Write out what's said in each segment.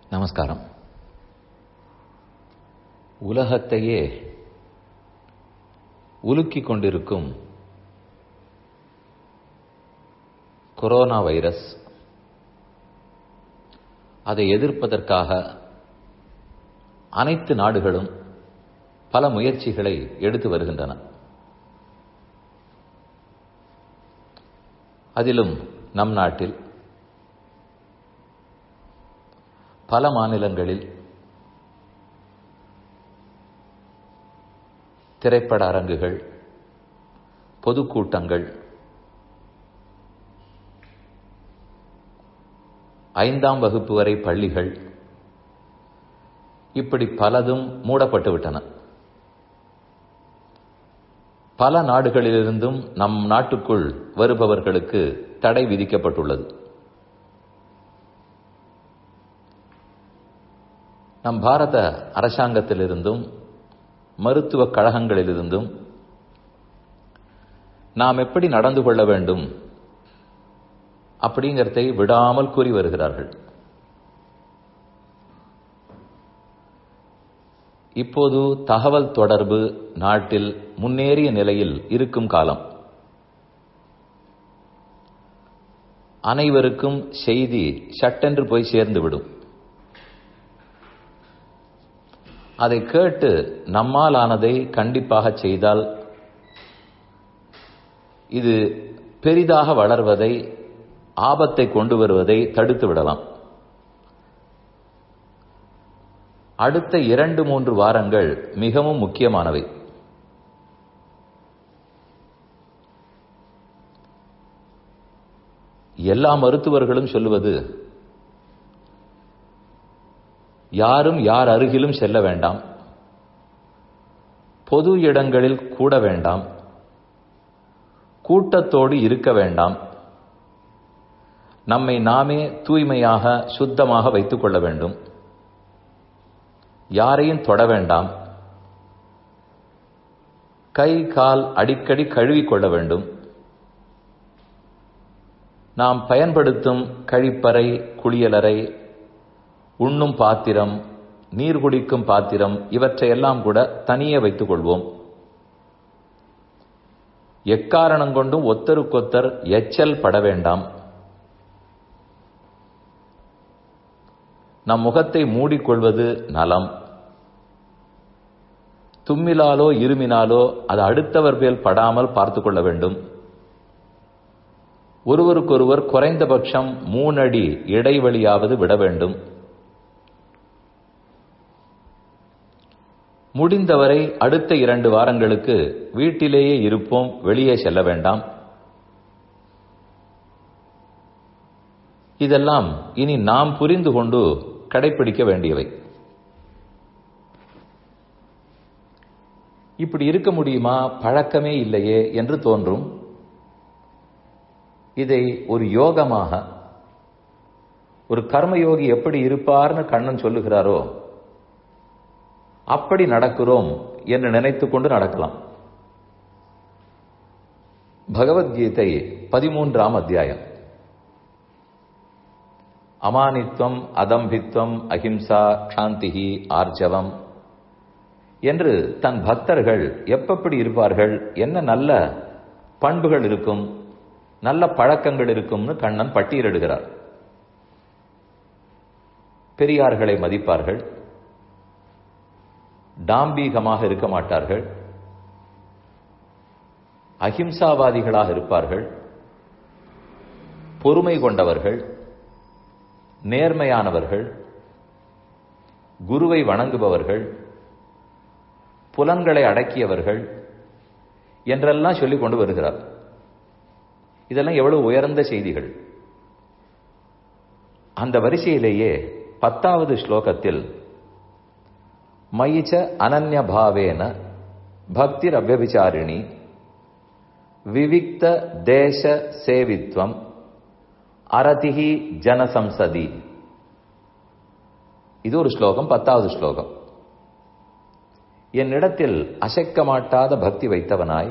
நமஸ்காரம் உலகத்தையே உலுக்கிக் கொண்டிருக்கும் கொரோனா வைரஸ் அதை எதிர்ப்பதற்காக அனைத்து நாடுகளும் பல முயற்சிகளை எடுத்து வருகின்றன அதிலும் நம் நாட்டில் பல மாநிலங்களில் திரைப்பட அரங்குகள் பொதுக்கூட்டங்கள் ஐந்தாம் வகுப்பு வரை பள்ளிகள் இப்படி பலதும் மூடப்பட்டு விட்டன பல நாடுகளிலிருந்தும் நம் நாட்டுக்குள் வருபவர்களுக்கு தடை விதிக்கப்பட்டுள்ளது நம் பாரத அரசாங்கத்திலிருந்தும் மருத்துவக் கழகங்களிலிருந்தும் நாம் எப்படி நடந்து கொள்ள வேண்டும் அப்படிங்கிறதை விடாமல் கூறி வருகிறார்கள் இப்போது தகவல் தொடர்பு நாட்டில் முன்னேறிய நிலையில் இருக்கும் காலம் அனைவருக்கும் செய்தி சட்டென்று போய் சேர்ந்துவிடும் அதை கேட்டு நம்மால் ஆனதை கண்டிப்பாக செய்தால் இது பெரிதாக வளர்வதை ஆபத்தை கொண்டு வருவதை தடுத்து விடலாம் அடுத்த இரண்டு மூன்று வாரங்கள் மிகவும் முக்கியமானவை எல்லா மருத்துவர்களும் சொல்லுவது யாரும் யார் அருகிலும் செல்ல வேண்டாம் பொது இடங்களில் கூட வேண்டாம் கூட்டத்தோடு இருக்க வேண்டாம் நம்மை நாமே தூய்மையாக சுத்தமாக வைத்துக் கொள்ள வேண்டும் யாரையும் தொட வேண்டாம் கை கால் அடிக்கடி கழுவிக் கொள்ள வேண்டும் நாம் பயன்படுத்தும் கழிப்பறை குளியலறை உண்ணும் பாத்திரம் நீர் குடிக்கும் பாத்திரம் இவற்றையெல்லாம் கூட தனியே வைத்துக் கொள்வோம் எக்காரணம் கொண்டும் ஒத்தருக்கொத்தர் எச்சல் பட வேண்டாம் நம் முகத்தை மூடிக்கொள்வது நலம் தும்மிலாலோ இருமினாலோ அது அடுத்தவர் பேல் படாமல் பார்த்து கொள்ள வேண்டும் ஒருவருக்கொருவர் குறைந்தபட்சம் மூணடி இடைவெளியாவது விட வேண்டும் முடிந்தவரை அடுத்த இரண்டு வாரங்களுக்கு வீட்டிலேயே இருப்போம் வெளியே செல்ல வேண்டாம் இதெல்லாம் இனி நாம் புரிந்து கொண்டு கடைபிடிக்க வேண்டியவை இப்படி இருக்க முடியுமா பழக்கமே இல்லையே என்று தோன்றும் இதை ஒரு யோகமாக ஒரு கர்மயோகி எப்படி இருப்பார்னு கண்ணன் சொல்லுகிறாரோ அப்படி நடக்கிறோம் என்று நினைத்துக் கொண்டு நடக்கலாம் பகவத்கீதை பதிமூன்றாம் அத்தியாயம் அமானித்வம் அதம்பித்வம் அஹிம்சா க்ஷாந்திகி ஆர்ஜவம் என்று தன் பக்தர்கள் எப்பப்படி இருப்பார்கள் என்ன நல்ல பண்புகள் இருக்கும் நல்ல பழக்கங்கள் இருக்கும்னு கண்ணன் பட்டியலிடுகிறார் பெரியார்களை மதிப்பார்கள் டாம்பீகமாக இருக்க மாட்டார்கள் அஹிம்சாவாதிகளாக இருப்பார்கள் பொறுமை கொண்டவர்கள் நேர்மையானவர்கள் குருவை வணங்குபவர்கள் புலன்களை அடக்கியவர்கள் என்றெல்லாம் சொல்லிக் கொண்டு வருகிறார் இதெல்லாம் எவ்வளவு உயர்ந்த செய்திகள் அந்த வரிசையிலேயே பத்தாவது ஸ்லோகத்தில் மயிச்ச அனன்ய பாவேன பக்திர் அவ்வபிச்சாரிணி விவிக்த தேச சேவித்வம் அரதிகி ஜனசம்சதி இது ஒரு ஸ்லோகம் பத்தாவது ஸ்லோகம் என்னிடத்தில் அசைக்க மாட்டாத பக்தி வைத்தவனாய்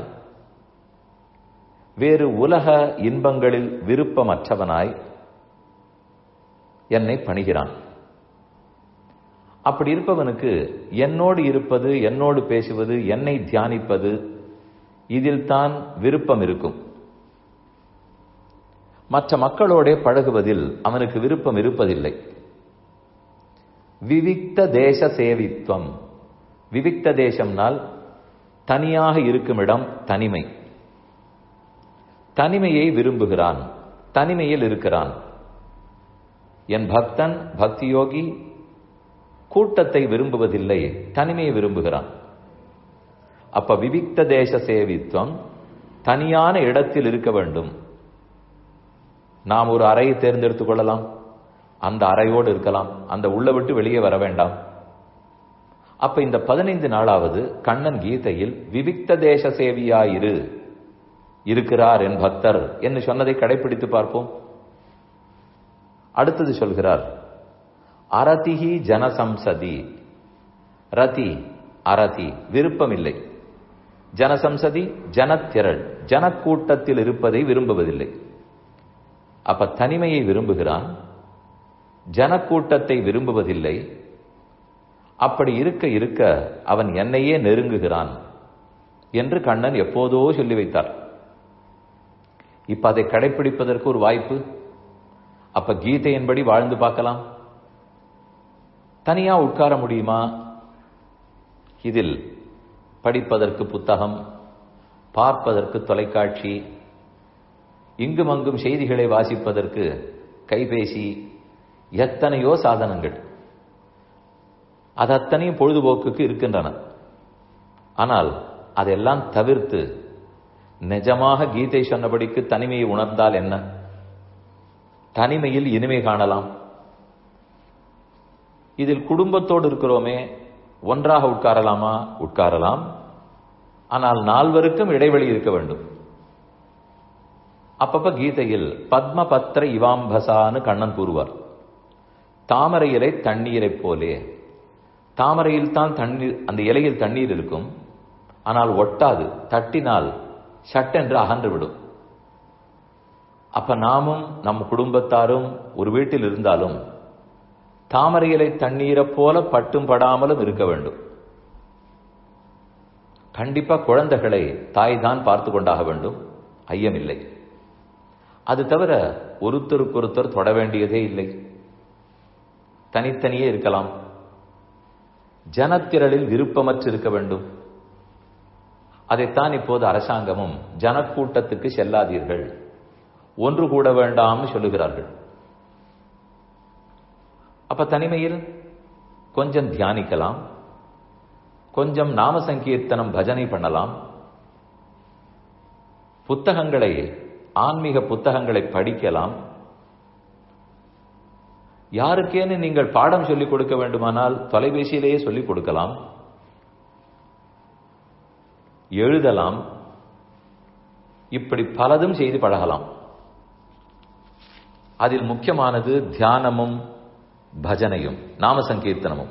வேறு உலக இன்பங்களில் விருப்பமற்றவனாய் என்னை பணிகிறான் அப்படி இருப்பவனுக்கு என்னோடு இருப்பது என்னோடு பேசுவது என்னை தியானிப்பது இதில் தான் விருப்பம் இருக்கும் மற்ற மக்களோட பழகுவதில் அவனுக்கு விருப்பம் இருப்பதில்லை விவிக்த தேச சேவித்வம் விவிக்த தேசம்னால் தனியாக இருக்கும் இடம் தனிமை தனிமையை விரும்புகிறான் தனிமையில் இருக்கிறான் என் பக்தன் பக்தி யோகி கூட்டத்தை விரும்புவதில்லை தனிமையை விரும்புகிறான் அப்ப விவிக்த தேச சேவித்வம் தனியான இடத்தில் இருக்க வேண்டும் நாம் ஒரு அறையை தேர்ந்தெடுத்துக் கொள்ளலாம் அந்த அறையோடு இருக்கலாம் அந்த உள்ள விட்டு வெளியே வர வேண்டாம் அப்ப இந்த பதினைந்து நாளாவது கண்ணன் கீதையில் விவிக்த தேச சேவியாயிரு இருக்கிறார் என் பக்தர் என்று சொன்னதை கடைபிடித்து பார்ப்போம் அடுத்தது சொல்கிறார் அரதிகி ஜனசம்சதி ரதி அரதி விருப்பம் இல்லை ஜனசம்சதி ஜனத்திரள் ஜனக்கூட்டத்தில் இருப்பதை விரும்புவதில்லை அப்ப தனிமையை விரும்புகிறான் ஜனக்கூட்டத்தை விரும்புவதில்லை அப்படி இருக்க இருக்க அவன் என்னையே நெருங்குகிறான் என்று கண்ணன் எப்போதோ சொல்லி வைத்தார் இப்ப அதை கடைபிடிப்பதற்கு ஒரு வாய்ப்பு அப்ப கீதையின்படி வாழ்ந்து பார்க்கலாம் தனியா உட்கார முடியுமா இதில் படிப்பதற்கு புத்தகம் பார்ப்பதற்கு தொலைக்காட்சி இங்கும் அங்கும் செய்திகளை வாசிப்பதற்கு கைபேசி எத்தனையோ சாதனங்கள் அது அத்தனையும் பொழுதுபோக்குக்கு இருக்கின்றன ஆனால் அதெல்லாம் தவிர்த்து நிஜமாக கீதை சொன்னபடிக்கு தனிமையை உணர்ந்தால் என்ன தனிமையில் இனிமை காணலாம் இதில் குடும்பத்தோடு இருக்கிறோமே ஒன்றாக உட்காரலாமா உட்காரலாம் ஆனால் நால்வருக்கும் இடைவெளி இருக்க வேண்டும் அப்பப்ப கீதையில் பத்ம பத்திர இவாம்பசான்னு கண்ணன் கூறுவார் தாமரை இலை தண்ணீரை போலே தாமரையில் தான் தண்ணீர் அந்த இலையில் தண்ணீர் இருக்கும் ஆனால் ஒட்டாது தட்டினால் சட்டென்று அகன்று விடும் அப்ப நாமும் நம் குடும்பத்தாரும் ஒரு வீட்டில் இருந்தாலும் தாமரை இலை தண்ணீரை போல பட்டும் படாமலும் இருக்க வேண்டும் கண்டிப்பா குழந்தைகளை தாய் தான் பார்த்து கொண்டாக வேண்டும் ஐயமில்லை அது தவிர ஒருத்தருக்கொருத்தர் தொட வேண்டியதே இல்லை தனித்தனியே இருக்கலாம் ஜனத்திரளில் விருப்பமற்று இருக்க வேண்டும் அதைத்தான் இப்போது அரசாங்கமும் ஜனக்கூட்டத்துக்கு செல்லாதீர்கள் ஒன்று கூட வேண்டாம்னு சொல்லுகிறார்கள் அப்ப தனிமையில் கொஞ்சம் தியானிக்கலாம் கொஞ்சம் நாம சங்கீர்த்தனம் பஜனை பண்ணலாம் புத்தகங்களை ஆன்மீக புத்தகங்களை படிக்கலாம் யாருக்கேன்னு நீங்கள் பாடம் சொல்லிக் கொடுக்க வேண்டுமானால் தொலைபேசியிலேயே சொல்லிக் கொடுக்கலாம் எழுதலாம் இப்படி பலதும் செய்து பழகலாம் அதில் முக்கியமானது தியானமும் பஜனையும் நாம சங்கீர்த்தனமும்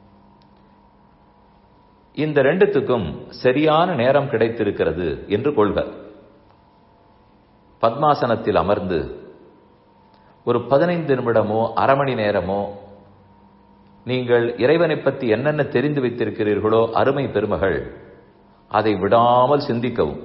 இந்த ரெண்டுத்துக்கும் சரியான நேரம் கிடைத்திருக்கிறது என்று கொள்க பத்மாசனத்தில் அமர்ந்து ஒரு பதினைந்து நிமிடமோ அரை மணி நேரமோ நீங்கள் இறைவனை பற்றி என்னென்ன தெரிந்து வைத்திருக்கிறீர்களோ அருமை பெருமகள் அதை விடாமல் சிந்திக்கவும்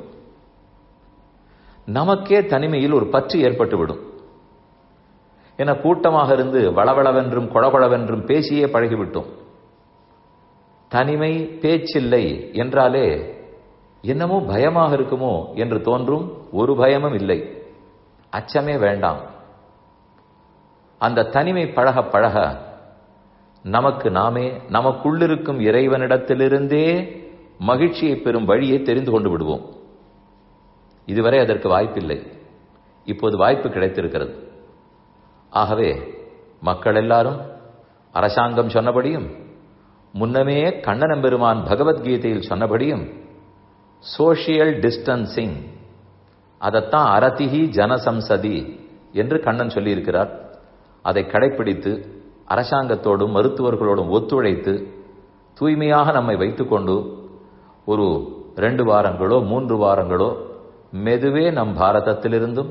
நமக்கே தனிமையில் ஒரு பற்று ஏற்பட்டுவிடும் என கூட்டமாக இருந்து வளவளவென்றும் கொழகொழவென்றும் பேசியே பழகிவிட்டோம் தனிமை பேச்சில்லை என்றாலே என்னமோ பயமாக இருக்குமோ என்று தோன்றும் ஒரு பயமும் இல்லை அச்சமே வேண்டாம் அந்த தனிமை பழக பழக நமக்கு நாமே நமக்குள்ளிருக்கும் இறைவனிடத்திலிருந்தே மகிழ்ச்சியை பெறும் வழியை தெரிந்து கொண்டு விடுவோம் இதுவரை அதற்கு வாய்ப்பில்லை இப்போது வாய்ப்பு கிடைத்திருக்கிறது ஆகவே மக்கள் எல்லாரும் அரசாங்கம் சொன்னபடியும் முன்னமே கண்ணனம் பெருமான் பகவத்கீதையில் சொன்னபடியும் சோஷியல் டிஸ்டன்சிங் அதைத்தான் அரதிகி ஜனசம்சதி என்று கண்ணன் சொல்லியிருக்கிறார் அதை கடைப்பிடித்து அரசாங்கத்தோடும் மருத்துவர்களோடும் ஒத்துழைத்து தூய்மையாக நம்மை வைத்துக்கொண்டு ஒரு ரெண்டு வாரங்களோ மூன்று வாரங்களோ மெதுவே நம் பாரதத்திலிருந்தும்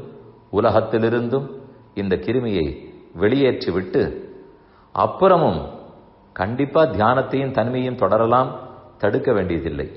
உலகத்திலிருந்தும் இந்த கிருமியை வெளியேற்றிவிட்டு அப்புறமும் கண்டிப்பா தியானத்தையும் தனிமையும் தொடரலாம் தடுக்க வேண்டியதில்லை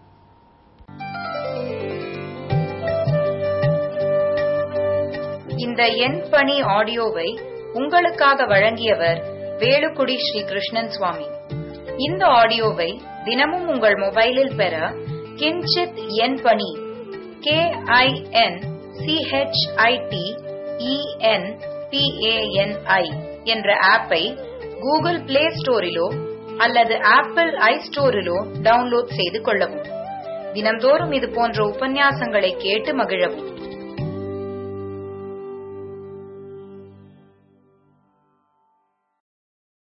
இந்த எண் பணி ஆடியோவை உங்களுக்காக வழங்கியவர் வேலுக்குடி ஸ்ரீ கிருஷ்ணன் சுவாமி இந்த ஆடியோவை தினமும் உங்கள் மொபைலில் பெற கிஞ்சித் எண் பணி கே ஐ என் சிஹெச்ஐடி இஎன் பிஏஎன்ஐ என்ற ஆப்பை கூகுள் பிளே ஸ்டோரிலோ அல்லது ஆப்பிள் ஐ ஸ்டோரிலோ டவுன்லோட் செய்து கொள்ளவும் தினம்தோறும் இது போன்ற உபன்யாசங்களை கேட்டு மகிழவும்